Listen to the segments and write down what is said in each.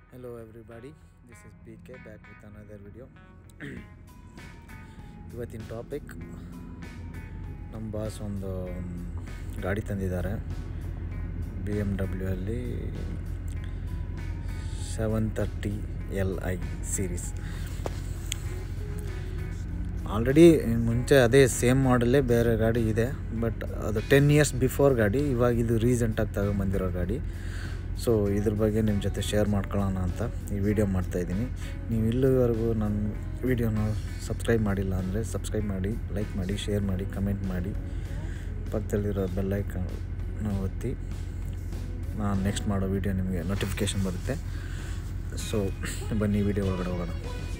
Hello everybody, this is PK back with another video. ಇವತ್ತಿನ topic ನಮ್ಮ boss ಒಂದು ಮ್, ಗಾಡಿ ತಂದಿದ್ದಾರೆ ಬಿ ಎಮ್ ಡಬ್ಲ್ಯೂ ಅಲ್ಲಿ seven thirty L I series already ಮುಂಚೆ ಅದೇ ಸೇಮ್ ಮಾಡಲ್ಲೇ ಬೇರೆ ಗಾಡಿ ಇದೆ ಬಟ್ ಅದು ಟೆನ್ ಇಯರ್ಸ್ ಬಿಫೋರ್ ಗಾಡಿ ಇವಾಗ ಇದು ರೀಸೆಂಟಾಗಿ ತಗೊಂಬಂದಿರೋ ಗಾಡಿ ಸೊ ಇದ್ರ ಬಗ್ಗೆ ನಿಮ್ಮ ಜೊತೆ ಶೇರ್ ಮಾಡ್ಕೊಳ್ಳೋಣ ಅಂತ ಈ ವಿಡಿಯೋ ಮಾಡ್ತಾಯಿದ್ದೀನಿ ನೀವು ಇಲ್ಲಿವರೆಗೂ ನನ್ನ ವಿಡಿಯೋನ ಸಬ್ಸ್ಕ್ರೈಬ್ ಮಾಡಿಲ್ಲ ಅಂದರೆ ಸಬ್ಸ್ಕ್ರೈಬ್ ಮಾಡಿ ಲೈಕ್ ಮಾಡಿ ಶೇರ್ ಮಾಡಿ ಕಮೆಂಟ್ ಮಾಡಿ ಪಕ್ಕದಲ್ಲಿರೋ ಬೆಲ್ಲೈಕನ್ನ ಒತ್ತಿ ನಾನು ನೆಕ್ಸ್ಟ್ ಮಾಡೋ ವಿಡಿಯೋ ನಿಮಗೆ ನೋಟಿಫಿಕೇಷನ್ ಬರುತ್ತೆ ಸೊ ಬನ್ನಿ ವಿಡಿಯೋ ಒಳಗಡೆ ಹೋಗೋಣ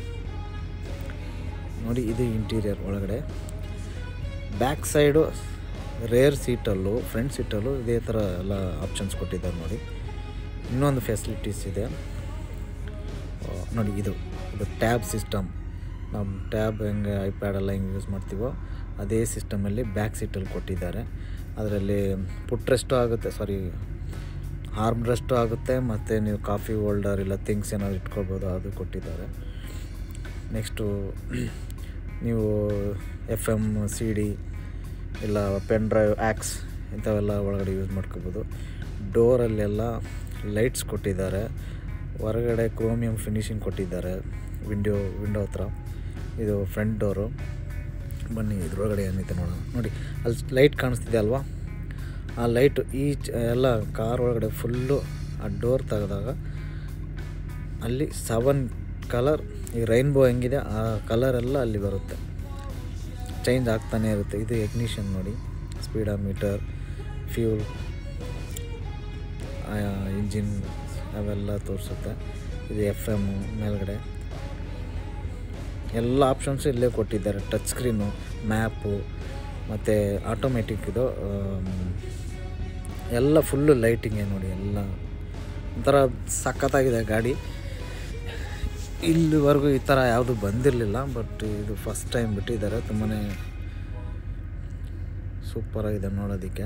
ನೋಡಿ ಇದು ಇಂಟೀರಿಯರ್ ಒಳಗಡೆ ಬ್ಯಾಕ್ ಸೈಡು ರೇರ್ ಸೀಟಲ್ಲೂ ಫ್ರಂಟ್ ಸೀಟಲ್ಲೂ ಇದೇ ಥರ ಎಲ್ಲ ಆಪ್ಷನ್ಸ್ ಕೊಟ್ಟಿದ್ದಾರೆ ನೋಡಿ ಇನ್ನೊಂದು ಫೆಸಿಲಿಟೀಸ್ ಇದೆ ಆ, ನೋಡಿ ಇದು ಇದು ಟ್ಯಾಬ್ ಸಿಸ್ಟಮ್ ನಮ್ಮ ಟ್ಯಾಬ್ ಹೆಂಗೆ ಐಪ್ಯಾಡೆಲ್ಲ ಹೆಂಗೆ ಯೂಸ್ ಮಾಡ್ತೀವೋ ಅದೇ ಸಿಸ್ಟಮಲ್ಲಿ ಬ್ಯಾಕ್ ಸೀಟಲ್ಲಿ ಕೊಟ್ಟಿದ್ದಾರೆ ಅದರಲ್ಲಿ ಪುಟ್ ರೆಸ್ಟು ಆಗುತ್ತೆ ಸಾರಿ ಆರ್ಮ್ ರೆಸ್ಟು ಆಗುತ್ತೆ ಮತ್ತು ನೀವು ಕಾಫಿ ಹೋಲ್ಡರ್ ಇಲ್ಲ ಥಿಂಗ್ಸ್ ಏನಾದ್ರು ಇಟ್ಕೊಳ್ಬೋದು ಅದು ಕೊಟ್ಟಿದ್ದಾರೆ ನೆಕ್ಸ್ಟು ನೀವು ಎಫ್ ಎಮ್ ಸಿ ಡಿ ಇಲ್ಲ ಪೆನ್ ಡ್ರೈವ್ ಆ್ಯಕ್ಸ್ ಇಂಥವೆಲ್ಲ ಒಳಗಡೆ ಯೂಸ್ ಮಾಡ್ಕೋಬೋದು ಡೋರಲ್ಲೆಲ್ಲ ಲೈಟ್ಸ್ ಕೊಟ್ಟಿದ್ದಾರೆ ಹೊರಗಡೆ ಕ್ರೋಮಿಯಂ ಫಿನಿಶಿಂಗ್ ಕೊಟ್ಟಿದ್ದಾರೆ ವಿಂಡೋ ವಿಂಡೋ ಹತ್ರ ಇದು ಫ್ರಂಟ್ ಡೋರು ಬನ್ನಿ ಇದ್ರೊಳಗಡೆ ಏನಿದೆ ನೋಡೋಣ ನೋಡಿ ಅಲ್ಲಿ ಲೈಟ್ ಕಾಣಿಸ್ತಿದೆ ಅಲ್ವಾ ಆ ಲೈಟು ಈ ಚ- ಎಲ್ಲ ಕಾರ್ ಒಳಗಡೆ ಫುಲ್ಲು ಆ ಡೋರ್ ತೆಗೆದಾಗ ಅಲ್ಲಿ ಸೆವೆನ್ ಕಲರ್ ಈ ರೈನ್ಬೋ ಹೆಂಗಿದೆ ಆ ಕಲರ್ ಎಲ್ಲ ಅಲ್ಲಿ ಬರುತ್ತೆ ಚೇಂಜ್ ಆಗ್ತಾನೆ ಇರುತ್ತೆ ಇದು ಎಗ್ನಿಷನ್ ನೋಡಿ ಸ್ಪೀಡಾ ಮೀಟರ್ ಫ್ಯೂಲ್ ಇಂಜಿನ್ ಅವೆಲ್ಲ ತೋರಿಸುತ್ತೆ ಇದು ಎಫ್ ಎಮ್ಮು ಮೇಲ್ಗಡೆ ಎಲ್ಲ ಆಪ್ಷನ್ಸು ಇಲ್ಲೇ ಕೊಟ್ಟಿದ್ದಾರೆ ಟಚ್ ಸ್ಕ್ರೀನು ಮ್ಯಾಪು ಮತ್ತು ಆಟೋಮೆಟಿಕ್ ಇದು ಆಮ್, ಎಲ್ಲ ಫುಲ್ಲು ಲೈಟಿಂಗೇ ನೋಡಿ ಎಲ್ಲ ಒಂಥರ ಸಖತ್ತಾಗಿದೆ ಗಾಡಿ ಇಲ್ಲಿವರೆಗೂ ಈ ಥರ ಯಾವುದು ಬಂದಿರಲಿಲ್ಲ ಬಟ್ ಇದು ಫಸ್ಟ್ ಟೈಮ್ ಬಿಟ್ಟಿದ್ದಾರೆ ತುಂಬಾ ಸೂಪರಾಗಿದೆ ನೋಡೋದಕ್ಕೆ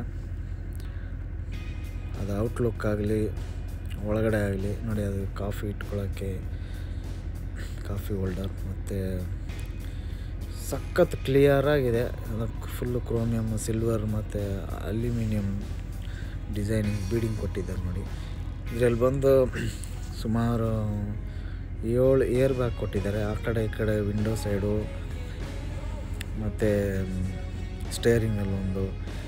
ಅದು ಔಟ್ಲುಕ್ ಆಗಲಿ ಒಳಗಡೆ ಆಗಲಿ ನೋಡಿ ಅದು ಕಾಫಿ ಇಟ್ಕೊಳ್ಳೋಕ್ಕೆ ಕಾಫಿ ಹೋಲ್ಡರ್ ಮತ್ತು ಸಖತ್ ಕ್ಲಿಯರಾಗಿದೆ ಅದಕ್ಕೆ ಫುಲ್ಲು ಕ್ರೋಮಿಯಮ್ ಸಿಲ್ವರ್ ಮತ್ತು ಅಲ್ಯೂಮಿನಿಯಂ ಡಿಸೈನಿಂಗ್ ಬೀಡಿಂಗ್ ಕೊಟ್ಟಿದ್ದಾರೆ ನೋಡಿ ಇದರಲ್ಲಿ ಬಂದು ಸುಮಾರು ಏಳು ಏರ್ ಬ್ಯಾಗ್ ಕೊಟ್ಟಿದ್ದಾರೆ ಆ ಕಡೆ ಈ ಕಡೆ ವಿಂಡೋ ಸೈಡು ಮತ್ತು ಸ್ಟೇರಿಂಗಲ್ಲೊಂದು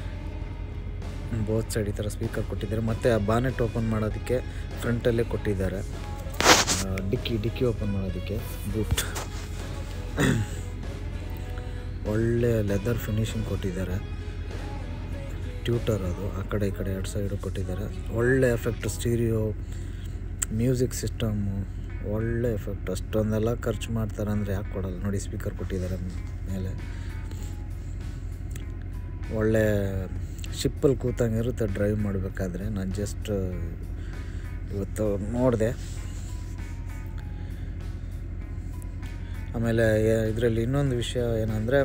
ಬೋತ್ ಸೈಡ್ ಈ ಥರ ಸ್ಪೀಕರ್ ಕೊಟ್ಟಿದ್ದಾರೆ ಮತ್ತು ಆ ಬಾನೆಟ್ ಓಪನ್ ಮಾಡೋದಕ್ಕೆ ಫ್ರಂಟಲ್ಲೇ ಕೊಟ್ಟಿದ್ದಾರೆ ಆ, ಡಿಕ್ಕಿ ಡಿಕ್ಕಿ ಓಪನ್ ಮಾಡೋದಕ್ಕೆ ಬೂಟ್ ಒಳ್ಳೆ ಲೆದರ್ ಫಿನಿಶಿಂಗ್ ಕೊಟ್ಟಿದ್ದಾರೆ ಟ್ಯೂಟರ್ ಅದು ಆ ಕಡೆ ಈ ಕಡೆ ಎರಡು ಸೈಡು ಕೊಟ್ಟಿದ್ದಾರೆ ಒಳ್ಳೆ ಎಫೆಕ್ಟ್ ಸ್ಟೀರಿಯೋ ಮ್ಯೂಸಿಕ್ ಸಿಸ್ಟಮ್ಮು ಒಳ್ಳೆ ಎಫೆಕ್ಟ್ ಅಷ್ಟೊಂದೆಲ್ಲ ಖರ್ಚು ಮಾಡ್ತಾರೆ ಅಂದರೆ ಯಾಕೆ ಕೊಡಲ್ಲ ನೋಡಿ ಸ್ಪೀಕರ್ ಕೊಟ್ಟಿದ್ದಾರೆ ಮೇಲೆ ಒಳ್ಳೆ ಶಿಪ್ಪಲ್ಲಿ ಕೂತಂಗೆ ಇರುತ್ತೆ ಡ್ರೈವ್ ಮಾಡಬೇಕಾದ್ರೆ ನಾನು ಜಸ್ಟ್ ಇವತ್ತು ನೋಡಿದೆ ಆಮೇಲೆ ಇದರಲ್ಲಿ ಇನ್ನೊಂದು ವಿಷಯ ಏನಂದರೆ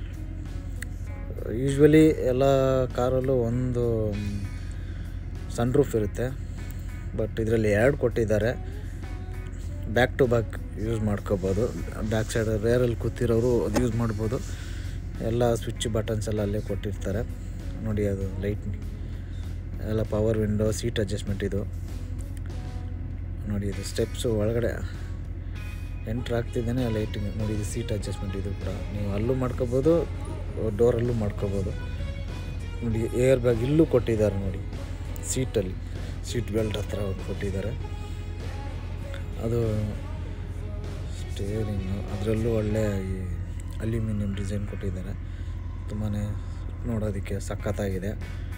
ಯೂಶ್ವಲಿ ಎಲ್ಲ ಕಾರಲ್ಲೂ ಒಂದು ಸನ್ ರೂಫ್ ಇರುತ್ತೆ ಬಟ್ ಇದರಲ್ಲಿ ಎರಡು ಕೊಟ್ಟಿದ್ದಾರೆ ಬ್ಯಾಕ್ ಟು ಬ್ಯಾಕ್ ಯೂಸ್ ಮಾಡ್ಕೋಬೋದು ಬ್ಯಾಕ್ ಸೈಡ್ ರೇರಲ್ಲಿ ಕೂತಿರೋರು ಅದು ಯೂಸ್ ಮಾಡ್ಬೋದು ಎಲ್ಲ ಸ್ವಿಚ್ ಬಟನ್ಸ್ ಎಲ್ಲ ಅಲ್ಲೇ ಕೊಟ್ಟಿರ್ತಾರೆ ನೋಡಿ ಅದು ಲೈಟ್ ಎಲ್ಲ ಪವರ್ ವಿಂಡೋ ಸೀಟ್ ಅಡ್ಜಸ್ಟ್ಮೆಂಟ್ ಇದು ನೋಡಿ ಇದು ಸ್ಟೆಪ್ಸು ಒಳಗಡೆ ಎಂಟ್ರ್ ಆಗ್ತಿದ್ದೇನೆ ಲೈಟಿಂಗ್ ನೋಡಿ ಇದು ಸೀಟ್ ಅಡ್ಜಸ್ಟ್ಮೆಂಟ್ ಇದು ಕೂಡ ನೀವು ಅಲ್ಲೂ ಮಾಡ್ಕೋಬೋದು ಡೋರಲ್ಲೂ ಮಾಡ್ಕೋಬೋದು ನೋಡಿ ಏರ್ ಬ್ಯಾಗ್ ಇಲ್ಲೂ ಕೊಟ್ಟಿದ್ದಾರೆ ನೋಡಿ ಸೀಟಲ್ಲಿ ಸೀಟ್ ಬೆಲ್ಟ್ ಹತ್ರ ಒಂದು ಕೊಟ್ಟಿದ್ದಾರೆ ಅದು ಸ್ಟೇರಿಂಗು ಅದರಲ್ಲೂ ಒಳ್ಳೆ ಈ ಅಲ್ಯೂಮಿನಿಯಂ ಡಿಸೈನ್ ಕೊಟ್ಟಿದ್ದಾರೆ ತುಂಬಾ ನೋಡೋದಕ್ಕೆ ಸಖತ್ತಾಗಿದೆ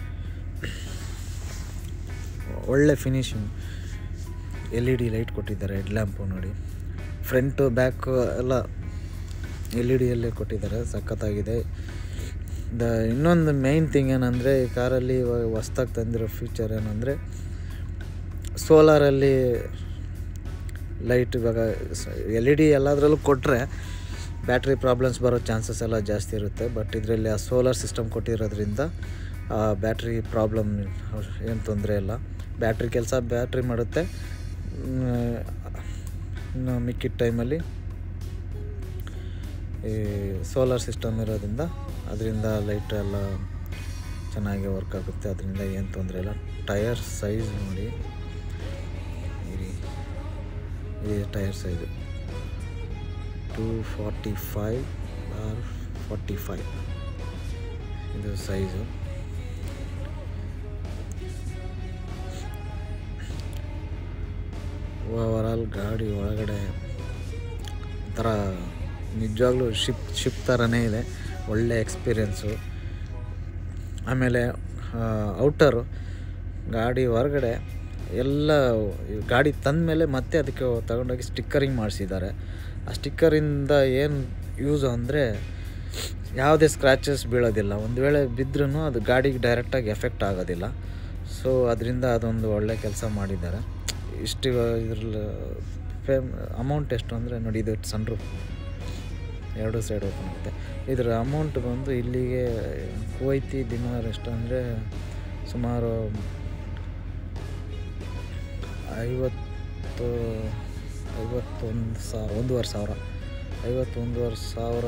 ಒಳ್ಳೆ finishing L E D light ಕೊಟ್ಟಿದ್ದಾರೆ ಹೆಡ್ ಲ್ಯಾಂಪು ನೋಡಿ ಫ್ರಂಟು ಬ್ಯಾಕು ಎಲ್ಲ ಎಲ್ ಇ ಡಿಯಲ್ಲೇ ಕೊಟ್ಟಿದ್ದಾರೆ ಸಖತ್ತಾಗಿದೆ ದ ಇನ್ನೊಂದು ಮೇಯ್ನ್ ಥಿಂಗ್ ಏನಂದರೆ ಈ ಕಾರಲ್ಲಿ ಇವಾಗ ಹೊಸ್ದಾಗಿ ತಂದಿರೋ ಫೀಚರ್ ಏನಂದರೆ ಸೋಲಾರಲ್ಲಿ ಲೈಟ್ ಇವಾಗ ಎಲ್ ಇ ಡಿ ಎಲ್ಲದರಲ್ಲೂ ಕೊಟ್ಟರೆ ಬ್ಯಾಟ್ರಿ ಪ್ರಾಬ್ಲಮ್ಸ್ ಬರೋ ಚಾನ್ಸಸ್ ಎಲ್ಲ ಜಾಸ್ತಿ ಇರುತ್ತೆ ಬಟ್ ಇದರಲ್ಲಿ ಆ ಸೋಲಾರ್ ಸಿಸ್ಟಮ್ ಕೊಟ್ಟಿರೋದ್ರಿಂದ ಬ್ಯಾಟ್ರಿ ಪ್ರಾಬ್ಲಮ್ ಏನು ತೊಂದರೆ ಇಲ್ಲ ಬ್ಯಾಟ್ರಿ ಕೆಲಸ ಬ್ಯಾಟ್ರಿ ಮಾಡುತ್ತೆ ಇನ್ನು ಮಿಕ್ಕಿದ ಟೈಮಲ್ಲಿ ಈ ಸೋಲಾರ್ ಸಿಸ್ಟಮ್ ಇರೋದ್ರಿಂದ ಅದರಿಂದ ಲೈಟ್ ಎಲ್ಲ ಚೆನ್ನಾಗಿ ವರ್ಕ್ ಆಗುತ್ತೆ ಅದರಿಂದ ಏನು ತೊಂದರೆ ಇಲ್ಲ ಟಯರ್ ಸೈಜ್ ನೋಡಿ ಇರಿ ಇದು tyre size two forty five or forty five ಇದು ಸೈಜು ಓವರಾಲ್ ಗಾಡಿ ಒಳಗಡೆ ಒಂಥರ ನಿಜವಾಗ್ಲೂ ಶಿಪ್ ಶಿಪ್ ಥರನೇ ಇದೆ ಒಳ್ಳೆ ಎಕ್ಸ್ಪೀರಿಯೆನ್ಸು ಆಮೇಲೆ ಔಟರು ಗಾಡಿ ಹೊರಗಡೆ ಎಲ್ಲ ಈ ಗಾಡಿ ತಂದ ಮೇಲೆ ಮತ್ತೆ ಅದಕ್ಕೆ ತಗೊಂಡೋಗಿ ಸ್ಟಿಕ್ಕರಿಂಗ್ ಮಾಡಿಸಿದ್ದಾರೆ ಆ ಸ್ಟಿಕ್ಕರಿಂದ ಏನು ಯೂಸ್ ಅಂದರೆ ಯಾವುದೇ ಸ್ಕ್ರ್ಯಾಚಸ್ ಬೀಳೋದಿಲ್ಲ ಒಂದು ವೇಳೆ ಬಿದ್ದರೂ ಅದು ಗಾಡಿಗೆ ಡೈರೆಕ್ಟಾಗಿ ಎಫೆಕ್ಟ್ ಆಗೋದಿಲ್ಲ ಸೊ ಅದರಿಂದ ಅದೊಂದು ಒಳ್ಳೆ ಕೆಲಸ ಮಾಡಿದ್ದಾರೆ ಇಷ್ಟು ಇದ್ರಲ್ಲಿ ಫೇಮ್ ಅಮೌಂಟ್ ಎಷ್ಟು ಅಂದರೆ ನೋಡಿ ಇದು ಸನ್ರೂಫ್ ಎರಡು ಸೈಡ್ ಓಪನ್ ಆಗುತ್ತೆ ಇದರ ಅಮೌಂಟ್ ಬಂದು ಇಲ್ಲಿಗೆ ಕುವೈತಿ ದಿನಾರ್ ಎಷ್ಟು ಅಂದರೆ ಸುಮಾರು ಐವತ್ತು ಐವತ್ತೊಂದು ಸಾವಿರ ಒಂದೂವರೆ ಸಾವಿರ ಐವತ್ತೊಂದೂವರೆ ಸಾವಿರ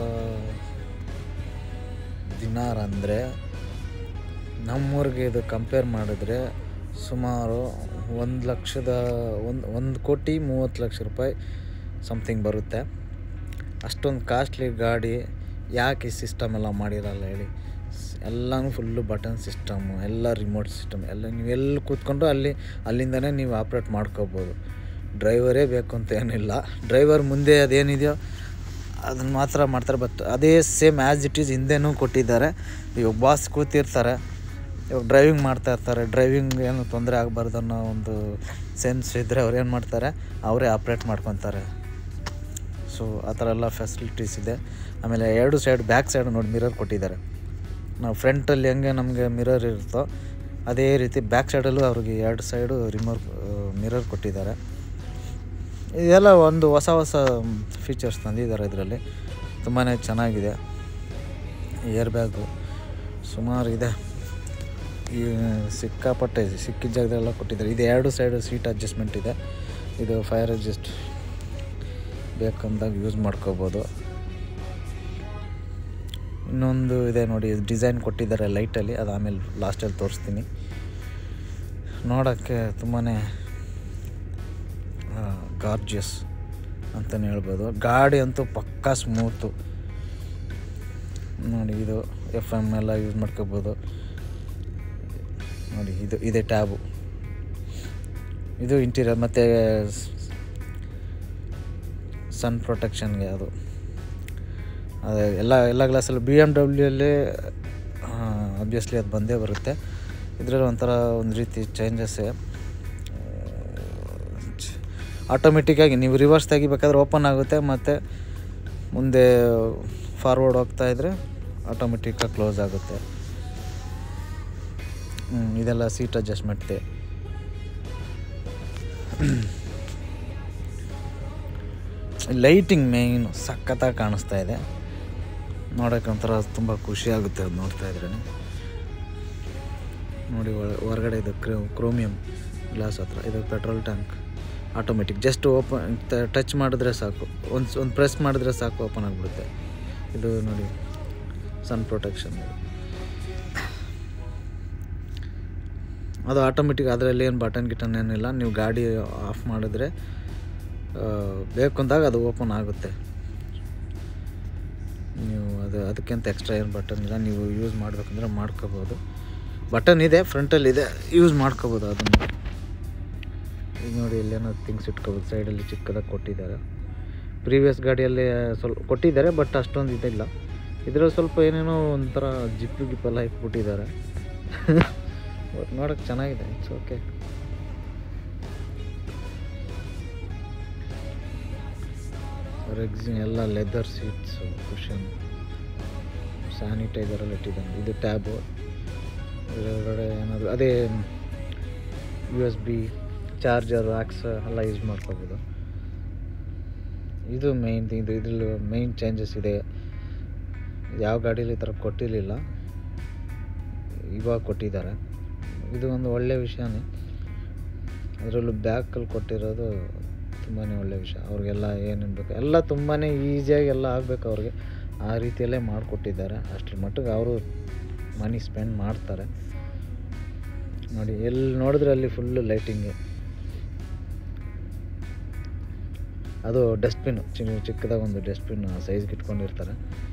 ದಿನಾರ್ ಅಂದರೆ ನಮ್ಮೂರಿಗೆ ಇದು ಕಂಪೇರ್ ಮಾಡಿದ್ರೆ ಸುಮಾರು ಒಂದು ಲಕ್ಷದ ಒಂದು ಒಂದು ಕೋಟಿ ಮೂವತ್ತು ಲಕ್ಷ ರೂಪಾಯಿ ಸಮಥಿಂಗ್ ಬರುತ್ತೆ ಅಷ್ಟೊಂದು ಕಾಸ್ಟ್ಲಿ ಗಾಡಿ ಯಾಕೆ ಈ ಸಿಸ್ಟಮ್ ಎಲ್ಲ ಮಾಡಿರಲ್ಲ ಹೇಳಿ ಎಲ್ಲನೂ ಫುಲ್ಲು ಬಟನ್ ಸಿಸ್ಟಮು ಎಲ್ಲ ರಿಮೋಟ್ ಸಿಸ್ಟಮ್ ಎಲ್ಲ ನೀವು ಎಲ್ಲಿ ಕೂತ್ಕೊಂಡು ಅಲ್ಲಿ ಅಲ್ಲಿಂದನೇ ನೀವು ಆಪ್ರೇಟ್ ಮಾಡ್ಕೋಬೋದು ಡ್ರೈವರೇ ಬೇಕು ಅಂತ ಏನಿಲ್ಲ ಡ್ರೈವರ್ ಮುಂದೆ ಅದೇನಿದೆಯೋ ಅದನ್ನು ಮಾತ್ರ ಮಾಡ್ತಾರೆ ಬಟ್ ಅದೇ ಸೇಮ್ ಆ್ಯಸ್ ಇಟ್ ಈಸ್ ಹಿಂದೆನೂ ಕೊಟ್ಟಿದ್ದಾರೆ ಇವಾಗ ಬಾಸ್ ಕೂತಿರ್ತಾರೆ ಇವಾಗ ಡ್ರೈವಿಂಗ್ ಮಾಡ್ತಾ ಇರ್ತಾರೆ ಡ್ರೈವಿಂಗ್ ಏನು ತೊಂದರೆ ಆಗಬಾರ್ದು ಅನ್ನೋ ಒಂದು ಸೆನ್ಸ್ ಇದ್ದರೆ ಅವ್ರು ಏನು ಮಾಡ್ತಾರೆ ಅವರೇ ಆಪ್ರೇಟ್ ಮಾಡ್ಕೊತಾರೆ ಸೊ ಆ ಥರ ಎಲ್ಲ ಫೆಸಿಲಿಟೀಸ್ ಇದೆ ಆಮೇಲೆ ಎರಡು ಸೈಡ್ ಬ್ಯಾಕ್ ಸೈಡ್ ನೋಡಿ ಮಿರರ್ ಕೊಟ್ಟಿದ್ದಾರೆ ನಾವು ಫ್ರಂಟಲ್ಲಿ ಹೆಂಗೆ ನಮಗೆ ಮಿರರ್ ಇರುತ್ತೋ ಅದೇ ರೀತಿ ಬ್ಯಾಕ್ ಸೈಡಲ್ಲೂ ಅವ್ರಿಗೆ ಎರಡು ಸೈಡು ರಿಮೋರ್ ಮಿರರ್ ಕೊಟ್ಟಿದ್ದಾರೆ ಇದೆಲ್ಲ ಒಂದು ಹೊಸ ಹೊಸ ಫೀಚರ್ಸ್ ತಂದಿದ್ದಾರೆ ಇದರಲ್ಲಿ ತುಂಬಾ ಚೆನ್ನಾಗಿದೆ ಏರ್ ಬ್ಯಾಗು ಸುಮಾರು ಇದೆ ಈ ಸಿಕ್ಕಾಪಟ್ಟೆ ಸಿಕ್ಕಿದ ಜಾಗದಲ್ಲೆಲ್ಲ ಕೊಟ್ಟಿದ್ದಾರೆ ಇದು ಎರಡು ಸೈಡು ಸೀಟ್ ಅಡ್ಜಸ್ಟ್ಮೆಂಟ್ ಇದೆ ಇದು ಫೈರ್ ಅಡ್ಜಸ್ಟ್ ಬೇಕಂದಾಗ ಯೂಸ್ ಮಾಡ್ಕೋಬೋದು ಇನ್ನೊಂದು ಇದೆ ನೋಡಿ ಡಿಸೈನ್ ಕೊಟ್ಟಿದ್ದಾರೆ ಲೈಟಲ್ಲಿ ಅದು ಆಮೇಲೆ ಲಾಸ್ಟಲ್ಲಿ ತೋರಿಸ್ತೀನಿ ನೋಡೋಕ್ಕೆ ತುಂಬಾ ಗಾರ್ಜಿಯಸ್ ಅಂತಲೇ ಹೇಳ್ಬೋದು ಗಾಡಿ ಅಂತೂ ಪಕ್ಕಾ ಸ್ಮೂತು ನೋಡಿ ಇದು ಎಫ್ ಎಮ್ ಎಲ್ಲ ಯೂಸ್ ಮಾಡ್ಕೋಬೋದು ನೋಡಿ ಇದು ಇದೆ ಟ್ಯಾಬು ಇದು ಇಂಟೀರಿಯರ್ ಮತ್ತು ಸನ್ ಪ್ರೊಟೆಕ್ಷನ್ಗೆ ಅದು ಅದೇ ಎಲ್ಲ ಎಲ್ಲ ಗ್ಲಾಸಲ್ಲಿ ಬಿ ಎಮ್ ಡಬ್ಲ್ಯೂಲ್ಲಿ ಅಬ್ವಿಯಸ್ಲಿ ಅದು ಬಂದೇ ಬರುತ್ತೆ ಇದರಲ್ಲಿ ಒಂಥರ ಒಂದು ರೀತಿ ಚೇಂಜಸ್ಸೇ ಆಟೋಮೆಟಿಕ್ಕಾಗಿ ನೀವು ರಿವರ್ಸ್ ತೆಗಿಬೇಕಾದ್ರೆ ಓಪನ್ ಆಗುತ್ತೆ ಮತ್ತು ಮುಂದೆ ಫಾರ್ವರ್ಡ್ ಹೋಗ್ತಾ ಇದ್ದರೆ ಆಟೋಮೆಟಿಕ್ಕಾಗಿ ಕ್ಲೋಸ್ ಆಗುತ್ತೆ ಹ್ಮ್, ಇದೆಲ್ಲ ಸೀಟ್ ಅಡ್ಜಸ್ಟ್ಮೆಂಟ್ದೆ ಲೈಟಿಂಗ್ ಮೇಯ್ನು ಸಖತ್ತಾಗಿ ಕಾಣಿಸ್ತಾ ಇದೆ ನೋಡೋಕೆ ಒಂಥರ ತುಂಬ ಖುಷಿ ಆಗುತ್ತೆ ಅದು ನೋಡ್ತಾ ಇದ್ರೆ ನೋಡಿ ಒಳ ಹೊರಗಡೆ ಇದು ಕ್ರೋ ಕ್ರೋಮಿಯಂ ಗ್ಲಾಸ್ ಹತ್ರ ಇದು petrol tank automatic just open touch ಮಾಡಿದ್ರೆ ಸಾಕು ಒಂದು ಒಂದು ಪ್ರೆಸ್ ಮಾಡಿದ್ರೆ ಸಾಕು ಓಪನ್ ಆಗಿಬಿಡುತ್ತೆ ಇದು ನೋಡಿ ಸನ್ ಪ್ರೊಟೆಕ್ಷನ್ ಅದು ಆಟೋಮೆಟಿಕ್ ಅದರಲ್ಲಿ ಏನು ಬಟನ್ ಗಿಟನ್ ಏನಿಲ್ಲ ನೀವು ಗಾಡಿ ಆಫ್ ಮಾಡಿದ್ರೆ ಆ, ಬೇಕು ಅಂದಾಗ ಅದು ಓಪನ್ ಆಗುತ್ತೆ ನೀವು ಅದು ಅದಕ್ಕಿಂತ ಎಕ್ಸ್ಟ್ರಾ ಏನು ಬಟನ್ ಇಲ್ಲ ನೀವು ಯೂಸ್ ಮಾಡಬೇಕಂದ್ರೆ ಮಾಡ್ಕೋಬೋದು ಬಟನ್ ಇದೆ ಫ್ರಂಟಲ್ಲಿ ಇದೆ ಯೂಸ್ ಮಾಡ್ಕೋಬೋದು ಅದನ್ನು ಈಗ ನೋಡಿ ಇಲ್ಲೇನೋ ಥಿಂಗ್ಸ್ ಇಟ್ಕೋಬೋದು ಸೈಡಲ್ಲಿ ಚಿಕ್ಕದಾಗಿ ಕೊಟ್ಟಿದ್ದಾರೆ ಪ್ರೀವಿಯಸ್ ಗಾಡಿಯಲ್ಲಿ ಸ್ವಲ್ಪ ಕೊಟ್ಟಿದ್ದಾರೆ ಬಟ್ ಅಷ್ಟೊಂದು ಇದಿಲ್ಲ ಇದರಲ್ಲಿ ಸ್ವಲ್ಪ ಏನೇನೋ ಒಂಥರ ಜಿಪ್ಪು ಗಿಪ್ಪೆಲ್ಲ ಇಟ್ಬಿಟ್ಟಿದ್ದಾರೆ ಬಟ್ ನೋಡೋಕೆ ಚೆನ್ನಾಗಿದೆ ಇಟ್ಸ್ ಓಕೆ ರೆಗ್ಸಿನ್ ಎಲ್ಲ ಲೆದರ್ ಸೀಟ್ಸು ಕುಷನ್ ಸ್ಯಾನಿಟೈಸರಲ್ಲಿ ಇಟ್ಟಿದ್ದಾನೆ ಇದು ಟ್ಯಾಬು ಇದರೊಳಗಡೆ ಏನಾದರೂ ಅದೇ U S B charger aux ಎಲ್ಲ ಯೂಸ್ ಮಾಡ್ಕೋಬೋದು ಇದು ಮೇಯ್ನ್ ಇದು ಇದರಲ್ಲಿ ಮೇಯ್ನ್ ಚೇಂಜಸ್ ಇದೆ ಯಾವ ಗಾಡೀಲಿ ಈ ಥರ ಕೊಟ್ಟಿರಲಿಲ್ಲ ಇವಾಗ ಕೊಟ್ಟಿದ್ದಾರೆ ಇದು ಒಂದು ಒಳ್ಳೆಯ ವಿಷಯನೇ ಅದರಲ್ಲೂ ಬ್ಯಾಕಲ್ಲಿ ಕೊಟ್ಟಿರೋದು ತುಂಬಾ ಒಳ್ಳೆಯ ವಿಷಯ ಅವ್ರಿಗೆಲ್ಲ ಏನೇನು ಬೇಕು ಎಲ್ಲ ತುಂಬಾ ಈಸಿಯಾಗಿ ಎಲ್ಲ ಆಗಬೇಕು ಅವ್ರಿಗೆ ಆ ರೀತಿಯಲ್ಲೇ ಮಾಡಿಕೊಟ್ಟಿದ್ದಾರೆ ಅಷ್ಟರ ಮಟ್ಟಿಗೆ ಅವರು ಮನಿ ಸ್ಪೆಂಡ್ ಮಾಡ್ತಾರೆ ನೋಡಿ ಎಲ್ಲಿ ನೋಡಿದ್ರೆ ಅಲ್ಲಿ ಫುಲ್ಲು ಲೈಟಿಂಗು ಅದು ಡಸ್ಟ್ಬಿನ್ ಚಿಕ್ಕದಾಗ ಒಂದು ಡಸ್ಟ್ಬಿನ್ ಸೈಜ್ಗೆ ಇಟ್ಕೊಂಡಿರ್ತಾರೆ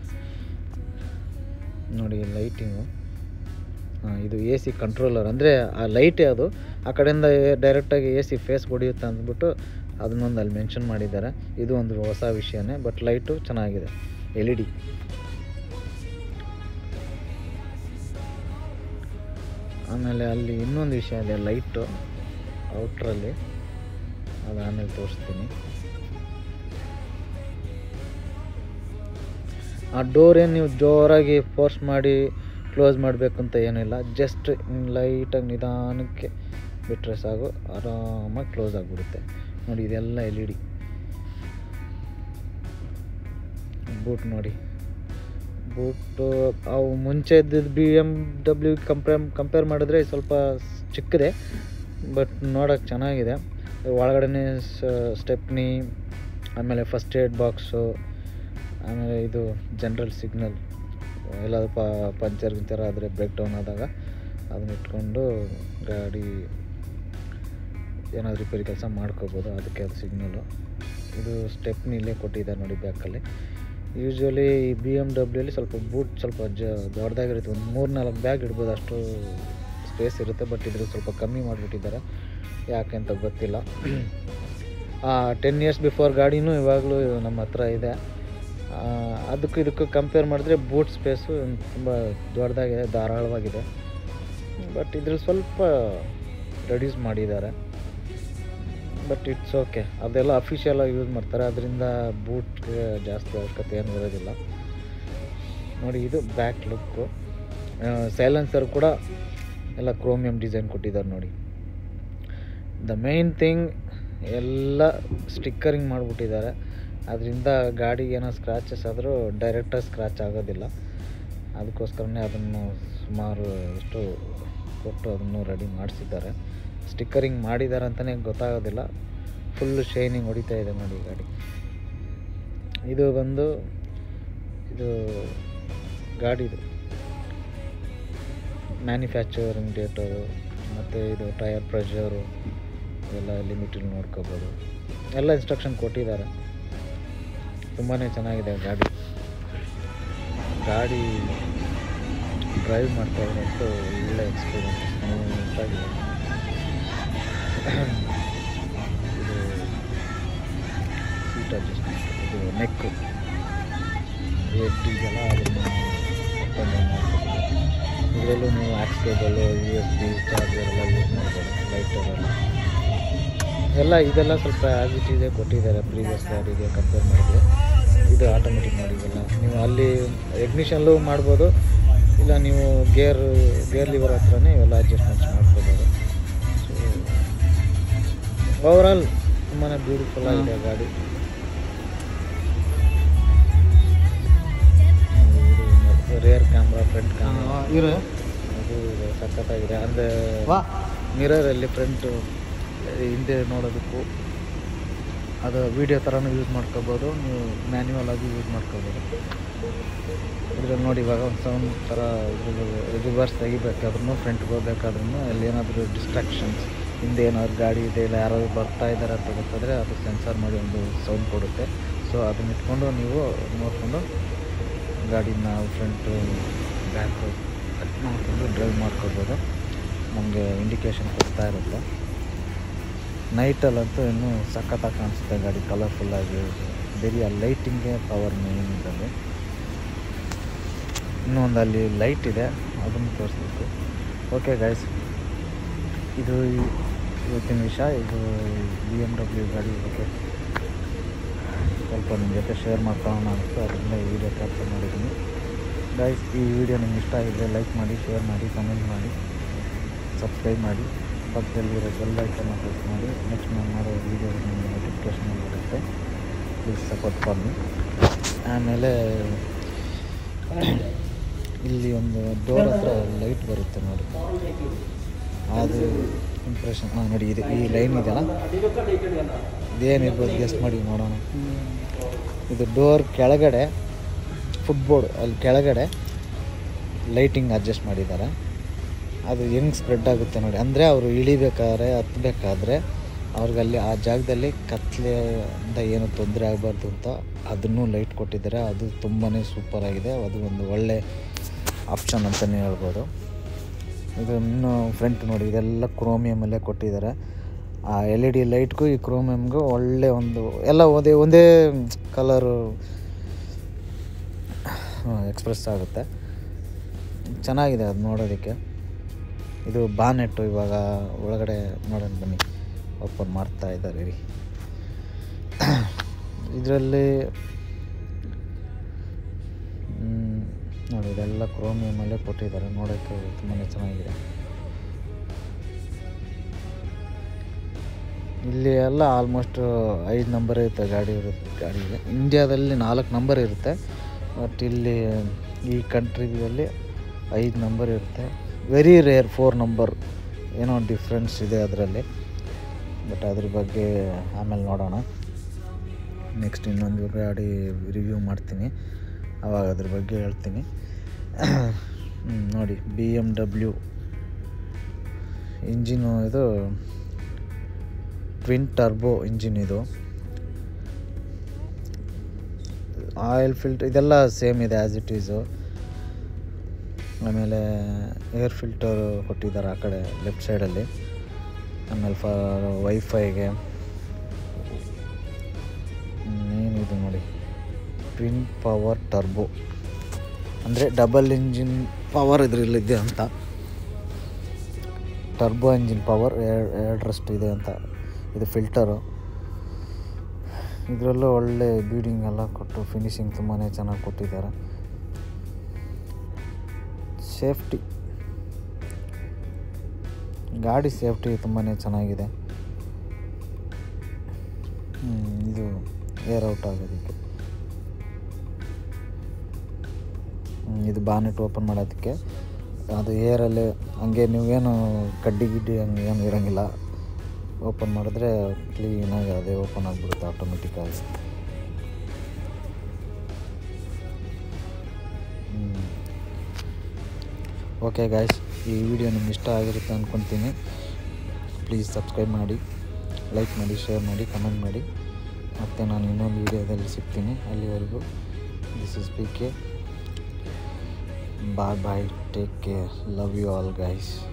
ನೋಡಿ ಲೈಟಿಂಗು ಇದು ಎ ಸಿ ಕಂಟ್ರೋಲರ್ ಅಂದರೆ ಆ ಲೈಟೇ ಅದು ಆ ಕಡೆಯಿಂದ ಡೈರೆಕ್ಟಾಗಿ ಎ ಸಿ ಫೇಸ್ ಹೊಡಿಯುತ್ತೆ ಅಂದ್ಬಿಟ್ಟು ಅದನ್ನೊಂದು ಅಲ್ಲಿ ಮೆನ್ಷನ್ ಮಾಡಿದ್ದಾರೆ ಇದು ಒಂದು ಹೊಸ ವಿಷಯನೇ ಬಟ್ ಲೈಟು ಚೆನ್ನಾಗಿದೆ ಎಲ್ ಇ ಡಿ ಆಮೇಲೆ ಅಲ್ಲಿ ಇನ್ನೊಂದು ವಿಷಯ ಇದೆ ಲೈಟು ಔಟ್ರಲ್ಲಿ ಅದು ಆಮೇಲೆ ತೋರಿಸ್ತೀನಿ ಆ ಡೋರ್ ಏನು ನೀವು ಜೋರಾಗಿ ಫೋರ್ಸ್ ಮಾಡಿ ಕ್ಲೋಸ್ ಮಾಡಬೇಕು ಅಂತ ಏನಿಲ್ಲ ಜಸ್ಟ್ ಲೈಟಾಗಿ ನಿಧಾನಕ್ಕೆ ಬಿಟ್ಟರೆ ಸಾಕು ಆರಾಮಾಗಿ ಕ್ಲೋಸ್ ಆಗಿಬಿಡುತ್ತೆ ನೋಡಿ ಇದೆಲ್ಲ ಎಲ್ ಇ ಡಿ ಬೂಟ್ ನೋಡಿ ಬೂಟು ಅವು ಮುಂಚೆ ಇದ್ದಿದ್ದು B M W compare compare ಮಾಡಿದ್ರೆ ಸ್ವಲ್ಪ ಚಿಕ್ಕದೆ ಬಟ್ ನೋಡೋಕೆ ಚೆನ್ನಾಗಿದೆ ಒಳಗಡೆ ಸ್ಟೆಪ್ನಿ ಆಮೇಲೆ ಫಸ್ಟ್ ಏಡ್ ಬಾಕ್ಸು ಆಮೇಲೆ ಇದು ಜನರಲ್ ಸಿಗ್ನಲ್ ಎಲ್ಲಾದ್ರು ಪ ಪಂಚರ್ ಗಿಂಚರ್ ಆದರೆ ಬ್ರೇಕ್ ಡೌನ್ ಆದಾಗ ಅದನ್ನ ಇಟ್ಕೊಂಡು ಗಾಡಿ ಏನಾದರೂ ರಿಪೇರಿ ಕೆಲಸ ಮಾಡ್ಕೋಬೋದು ಅದಕ್ಕೆ ಅದು ಸಿಗ್ನಲ್ಲು ಇದು ಸ್ಟೆಪ್ನಿ ಇಲ್ಲೇ ಕೊಟ್ಟಿದ್ದಾರೆ ನೋಡಿ ಬ್ಯಾಕಲ್ಲಿ ಯೂಶ್ವಲಿ ಈ ಬಿ ಎಮ್ ಡಬ್ಲ್ಯೂಲಿ ಸ್ವಲ್ಪ ಬೂಟ್ ಸ್ವಲ್ಪ ಜ ದೊಡ್ಡದಾಗಿರುತ್ತೆ ಒಂದು ಮೂರು ನಾಲ್ಕು ಬ್ಯಾಗ್ ಇಡ್ಬೋದು ಅಷ್ಟು ಸ್ಪೇಸ್ ಇರುತ್ತೆ ಬಟ್ ಇದ್ರ ಸ್ವಲ್ಪ ಕಮ್ಮಿ ಮಾಡಿಬಿಟ್ಟಿದ್ದಾರೆ ಯಾಕೆ ಅಂತ ಗೊತ್ತಿಲ್ಲ ಟೆನ್ ಇಯರ್ಸ್ ಬಿಫೋರ್ ಗಾಡಿನೂ ಇವಾಗಲೂ ನಮ್ಮ ಹತ್ರ ಇದೆ ಆ, ಅದಕ್ಕೂ ಇದಕ್ಕೂ ಕಂಪೇರ್ ಮಾಡಿದ್ರೆ ಬೂಟ್ ಸ್ಪೇಸು ತುಂಬ ದೊಡ್ಡದಾಗಿದೆ ಧಾರಾಳವಾಗಿದೆ ಬಟ್ ಇದ್ರಲ್ಲಿ ಸ್ವಲ್ಪ ರೆಡ್ಯೂಸ್ ಮಾಡಿದ್ದಾರೆ ಬಟ್ ಇಟ್ಸ್ ಓಕೆ ಅದೆಲ್ಲ ಅಫಿಷಿಯಲಾಗಿ ಯೂಸ್ ಮಾಡ್ತಾರೆ ಅದರಿಂದ ಬೂಟ್ಗೆ ಜಾಸ್ತಿ ಅವಶ್ಯಕತೆ ಏನು ಇರೋದಿಲ್ಲ ನೋಡಿ ಇದು ಬ್ಯಾಕ್ ಲುಕ್ಕು ಸೈಲೆನ್ಸರ್ ಕೂಡ ಎಲ್ಲ ಕ್ರೋಮಿಯಂ ಡಿಸೈನ್ ಕೊಟ್ಟಿದ್ದಾರೆ ನೋಡಿ ದ ಮೇನ್ ಥಿಂಗ್ ಎಲ್ಲ ಸ್ಟಿಕ್ಕರಿಂಗ್ ಮಾಡಿಬಿಟ್ಟಿದ್ದಾರೆ ಅದರಿಂದ ಗಾಡಿಗೆ ಏನೋ ಸ್ಕ್ರ್ಯಾಚಸ್ ಆದರೂ ಡೈರೆಕ್ಟಾಗಿ ಸ್ಕ್ರ್ಯಾಚ್ ಆಗೋದಿಲ್ಲ ಅದಕ್ಕೋಸ್ಕರನೇ ಅದನ್ನು ಸುಮಾರು ಎಷ್ಟು ಕೊಟ್ಟು ಅದನ್ನು ರೆಡಿ ಮಾಡಿಸಿದ್ದಾರೆ ಸ್ಟಿಕ್ಕರಿಂಗ್ ಮಾಡಿದ್ದಾರೆ ಅಂತಲೇ ಗೊತ್ತಾಗೋದಿಲ್ಲ ಫುಲ್ಲು ಶೈನಿಂಗ್ ಹೊಡಿತಾ ಇದೆ ನೋಡಿ ಗಾಡಿ ಇದು ಬಂದು ಇದು ಗಾಡಿದು ಮ್ಯಾನುಫ್ಯಾಕ್ಚರಿಂಗ್ ಡೇಟು ಮತ್ತು ಇದು ಟಯರ್ ಪ್ರೆಷರು ಎಲ್ಲ ಲಿಮಿಟಲ್ಲಿ ನೋಡ್ಕೋಬೋದು ಎಲ್ಲ ಇನ್ಸ್ಟ್ರಕ್ಷನ್ ಕೊಟ್ಟಿದ್ದಾರೆ ತುಂಬಾ ಚೆನ್ನಾಗಿದೆ ಗಾಡಿ ಗಾಡಿ ಡ್ರೈವ್ ಮಾಡ್ತಾ ಇರೋಂತೂ ಒಳ್ಳೆ ಎಕ್ಸ್ಪೀರಿಯನ್ಸ್ ನೀಟಾಗಿದೆ ಇದು ಸೀಟ್ ಅಡ್ಜಸ್ಟ್ಮೆಂಟ್ ಇದು ನೆಕ್ಕು ಹೆಡ್ ಇದೆಲ್ಲ ಅದನ್ನು ಇದರಲ್ಲೂ ನೀವು aux cable U S B charger ಎಲ್ಲ ಯೂಸ್ ಮಾಡ್ಬೋದು ಲೈಟರೆಲ್ಲ ಎಲ್ಲ ಇದೆಲ್ಲ ಸ್ವಲ್ಪ ಆಸ್ ಇಟ್ ಇದೆ ಕೊಟ್ಟಿದ್ದಾರೆ ಪ್ರೀವಿಯಸ್ ಗಾಡಿಗೆ ಕಂಪೇರ್ ಮಾಡಿದ್ರೆ ಇದು ಆಟೋಮೆಟಿಕ್ ಮಾಡಿ ಇದೆಲ್ಲ ನೀವು ಅಲ್ಲಿ ಎಗ್ನಿಷನ್ಲು ಮಾಡ್ಬೋದು ಇಲ್ಲ ನೀವು ಗೇರ್ ಗೇರ್ ಲಿವರ್ ಹತ್ರನೇ ಇವೆಲ್ಲ ಅಡ್ಜಸ್ಟ್ಮೆಂಟ್ಸ್ ಮಾಡ್ಕೋಬೋದು ಸೊ ಓವರಾಲ್ ತುಂಬಾ ಬ್ಯೂಟಿಫುಲ್ ಆಗಿದೆ ಗಾಡಿ ಇದು ರೇರ್ ಕ್ಯಾಮ್ರಾ ಫ್ರಂಟ್ ಕ್ಯಾಮ್ರಾ ಇರು ಅದು ಸಖತ್ತಾಗಿದೆ ಅಂದರೆ ವಾ ಮಿರರಲ್ಲಿ ಫ್ರಂಟು ಹಿಂದೆ ನೋಡೋದಕ್ಕೂ ಅದು ವೀಡಿಯೋ ಥರನೂ ಯೂಸ್ ಮಾಡ್ಕೋಬೋದು ನೀವು ಮ್ಯಾನ್ಯುವಲ್ ಆಗಿ ಯೂಸ್ ಮಾಡ್ಕೋಬೋದು ಇದ್ರಲ್ಲಿ ನೋಡಿ ಇವಾಗ ಒಂದು ಸೌಂಡ್ ಥರ ಇದ್ರಲ್ಲಿ ರಿವರ್ಸ್ ತೆಗಿಬೇಕಾದ್ರೂ ಫ್ರಂಟ್ಗೆ ಹೋಗ್ಬೇಕಾದ್ರೂ ಅಲ್ಲಿ ಏನಾದರೂ ಡಿಸ್ಟ್ರಾಕ್ಷನ್ಸ್ ಹಿಂದೆ ಏನಾದ್ರು ಗಾಡಿ ಇದೆ ಇಲ್ಲ ಯಾರೋ ಬರ್ತಾ ಇದ್ದಾರೆ ಅಂತ ಗೊತ್ತಾದರೆ ಅದು ಸೆನ್ಸರ್ ಮಾಡಿ ಒಂದು ಸೌಂಡ್ ಕೊಡುತ್ತೆ ಸೊ ಅದನ್ನ ಇಟ್ಕೊಂಡು ನೀವು ನೋಡಿಕೊಂಡು ಗಾಡಿನ ಫ್ರಂಟು ಬ್ಯಾಕು ನೋಡಿಕೊಂಡು ಡ್ರೈವ್ ಮಾಡ್ಕೋಬೋದು ನಮಗೆ ಇಂಡಿಕೇಶನ್ ಕೊಡ್ತಾ ಇರುತ್ತೆ ನೈಟಲ್ಲಂತೂ ಇನ್ನೂ ಸಖತ್ತಾಗಿ ಕಾಣಿಸುತ್ತೆ ಗಾಡಿ ಕಲರ್ಫುಲ್ಲಾಗಿ ಬರೀ ಆ ಲೈಟಿಂಗ್ಗೆ ಪವರ್ ಮೇನ್ ಇದರಲ್ಲಿ ಇನ್ನೂ ಒಂದು ಅಲ್ಲಿ ಲೈಟ್ ಇದೆ ಅದನ್ನು ತೋರಿಸ್ಬೇಕು ಓಕೆ ಗೈಸ್ ಇದು ಈ- ಇವತ್ತಿನ ವಿಷಯ ಇದು ಬಿ ಎಮ್ ಡಬ್ಲ್ಯೂ ಗಾಡಿ ಬಗ್ಗೆ ಸ್ವಲ್ಪ ನಿಮ್ಮ ಜೊತೆ ಶೇರ್ ಮಾಡ್ಕೊಳ್ಳೋಣ ಅಂತ ಅದರಿಂದ ಈ ವಿಡಿಯೋ ಕ್ಯಾಪ್ಚರ್ ಮಾಡಿದ್ದೀನಿ ಗೈಸ್ ಈ ವಿಡಿಯೋ ನಿಮ್ಗೆ ಇಷ್ಟ ಆಗಿದ್ರೆ ಲೈಕ್ ಮಾಡಿ ಶೇರ್ ಮಾಡಿ ಕಮೆಂಟ್ ಮಾಡಿ ಸಬ್ಸ್ಕ್ರೈಬ್ ಮಾಡಿ ಪಕ್ಕದಲ್ಲಿರೋ ಬೆಲ್ ಐಕನ್ನ ಪ್ರೆಸ್ ಮಾಡಿ ನೆಕ್ಸ್ಟ್ ನಾನು ಮಾಡೋ ವೀಡಿಯೋ ನಿಮಗೆ ನೋಟಿಫಿಕೇಷನ್ ಬರುತ್ತೆ ಪ್ಲೀಸ್ ಸಪೋರ್ಟ್ ಫಾರ್ ಮಿ ಆಮೇಲೆ ಇಲ್ಲಿ ಒಂದು ಡೋರ್ ಹತ್ರ ಲೈಟ್ ಬರುತ್ತೆ ನೋಡಿ ಅದು ಇಂಪ್ರೆಷನ್ ಹಾಂ ನೋಡಿ ಇದು ಈ ಲೈನ್ ಇದೆಯಲ್ಲ ಇದೇನಿರ್ಬೋದು ಗೆಸ್ಟ್ ಮಾಡಿ ನೋಡೋಣ ಇದು ಡೋರ್ ಕೆಳಗಡೆ ಫುಟ್ಬೋರ್ಡ್ ಅಲ್ಲಿ ಕೆಳಗಡೆ ಲೈಟಿಂಗ್ ಅಡ್ಜಸ್ಟ್ ಮಾಡಿದ್ದಾರೆ ಅದು ಹೆಂಗೆ ಸ್ಪ್ರೆಡ್ ಆಗುತ್ತೆ ನೋಡಿ ಅಂದರೆ ಅವರು ಇಳಿಬೇಕಾದ್ರೆ ಹತ್ಬೇಕಾದ್ರೆ ಅವ್ರಿಗಲ್ಲಿ ಆ ಜಾಗದಲ್ಲಿ ಕತ್ಲೆಯಿಂದ ಏನು ತೊಂದರೆ ಆಗಬಾರ್ದು ಅಂತ ಅದನ್ನು ಲೈಟ್ ಕೊಟ್ಟಿದ್ದಾರೆ ಅದು ತುಂಬಾ ಸೂಪರಾಗಿದೆ ಅದು ಒಂದು ಒಳ್ಳೆ ಆಪ್ಷನ್ ಅಂತಲೇ ಹೇಳ್ಬೋದು ಇದು ಇನ್ನು ಫ್ರಂಟ್ ನೋಡಿ ಇದೆಲ್ಲ ಕ್ರೋಮಿಯಮಲ್ಲೇ ಕೊಟ್ಟಿದ್ದಾರೆ ಆ ಎಲ್ ಇ ಡಿ ಲೈಟ್ಗೂ ಈ ಕ್ರೋಮಿಯಮ್ಗೂ ಒಳ್ಳೆ ಒಂದು ಎಲ್ಲ ಒಂದೇ ಒಂದೇ ಕಲರು ಎಕ್ಸ್ಪ್ರೆಸ್ ಆಗುತ್ತೆ ಚೆನ್ನಾಗಿದೆ ಅದು ನೋಡೋದಕ್ಕೆ ಇದು ಬಾನೆಟ್ಟು ಇವಾಗ ಒಳಗಡೆ ನೋಡೋಣ ಬನ್ನಿ ಓಪನ್ ಮಾಡ್ತಾ ಇದ್ದಾರೆ ರೀ ಇದರಲ್ಲಿ ನೋಡಿ ಇದೆಲ್ಲ ಕ್ರೋಮಿಯಮಲ್ಲೇ ಕೊಟ್ಟಿದ್ದಾರೆ ನೋಡೋಕ್ಕೆ ತುಂಬಾ ಚೆನ್ನಾಗಿದೆ ಇಲ್ಲಿ ಎಲ್ಲ ಆಲ್ಮೋಸ್ಟ್ ಐದು ನಂಬರ್ ಇರುತ್ತೆ ಗಾಡಿ ಇರುತ್ತೆ ಗಾಡಿಗೆ ಇಂಡಿಯಾದಲ್ಲಿ ನಾಲ್ಕು ನಂಬರ್ ಇರುತ್ತೆ ಬಟ್ ಇಲ್ಲಿ ಈ ಕಂಟ್ರಿಯಲ್ಲಿ ಐದು ನಂಬರ್ ಇರುತ್ತೆ ವೆರಿ ರೇರ್ ಫೋರ್ ನಂಬರ್ ಏನೋ ಡಿಫ್ರೆನ್ಸ್ ಇದೆ ಅದರಲ್ಲಿ ಬಟ್ ಅದ್ರ ಬಗ್ಗೆ ಆಮೇಲೆ ನೋಡೋಣ ನೆಕ್ಸ್ಟ್ ಇನ್ನೊಂದು ಗಾಡಿ ರಿವ್ಯೂ ಮಾಡ್ತೀನಿ ಆವಾಗ ಅದ್ರ ಬಗ್ಗೆ ಹೇಳ್ತೀನಿ ಹ್ಮ್, ನೋಡಿ ಬಿ ಎಮ್ ಡಬ್ಲ್ಯೂ ಇಂಜಿನು ಇದು ಟ್ವಿನ್ ಟರ್ಬೋ ಇಂಜಿನ್ ಇದು ಆಯಿಲ್ ಫಿಲ್ಟರ್ ಇದೆಲ್ಲ ಸೇಮ್ ಇದೆ ಆ್ಯಸ್ ಇಟ್ ಈಸು ಆಮೇಲೆ ಏರ್ ಫಿಲ್ಟರ್ ಕೊಟ್ಟಿದ್ದಾರೆ ಆ ಕಡೆ ಲೆಫ್ಟ್ ಸೈಡಲ್ಲಿ ಆಮೇಲೆ ಫಾರ್ ವೈಫೈಗೆ ಏನಿದು ನೋಡಿ ಟ್ವಿನ್ ಪವರ್ ಟರ್ಬೋ ಅಂದರೆ ಡಬಲ್ ಇಂಜಿನ್ ಪವರ್ ಇದರಲ್ಲಿದೆ ಅಂತ ಟರ್ಬೋ ಇಂಜಿನ್ ಪವರ್ ಎರಡರಷ್ಟು ಇದೆ ಅಂತ ಇದು ಫಿಲ್ಟರು ಇದರಲ್ಲೂ ಒಳ್ಳೆ ಬೀಡಿಂಗ್ ಎಲ್ಲ ಕೊಟ್ಟು ಫಿನಿಶಿಂಗ್ ತುಂಬಾ ಚೆನ್ನಾಗಿ ಕೊಟ್ಟಿದ್ದಾರೆ ಸೇಫ್ಟಿ ಗಾಡಿ ಸೇಫ್ಟಿ ತುಂಬಾ ಚೆನ್ನಾಗಿದೆ ಹ್ಮ್, ಇದು ಏರ್ ಔಟ್ ಆಗೋದಕ್ಕೆ ಹ್ಮ್, ಇದು ಬಾನೆಟ್ ಓಪನ್ ಮಾಡೋದಕ್ಕೆ ಅದು ಏರಲ್ಲಿ ಹಂಗೆ ನೀವೇನು ಕಡ್ಡಿ ಗಿಡ್ಡಿ ಹಂಗೆ ಏನು ಇರೋಂಗಿಲ್ಲ ಓಪನ್ ಮಾಡಿದ್ರೆ ಕ್ಲೀನಾಗಿ ಅದೇ ಓಪನ್ ಆಗಿಬಿಡುತ್ತೆ ಆಟೋಮೆಟಿಕ್ಕಾಗಿ ಓಕೆ ಗಾಯ್ಸ್ ಈ ವಿಡಿಯೋ ನಿಮ್ಗೆ ಇಷ್ಟ ಆಗಿರುತ್ತೆ ಅಂದ್ಕೊತೀನಿ ಪ್ಲೀಸ್ ಸಬ್ಸ್ಕ್ರೈಬ್ ಮಾಡಿ ಲೈಕ್ ಮಾಡಿ ಶೇರ್ ಮಾಡಿ ಕಮೆಂಟ್ ಮಾಡಿ ಮತ್ತು ನಾನು ಇನ್ನೊಂದು ವಿಡಿಯೋದಲ್ಲಿ ಸಿಗ್ತೀನಿ ಅಲ್ಲಿವರೆಗೂ this is P K bye bye take care love you all guys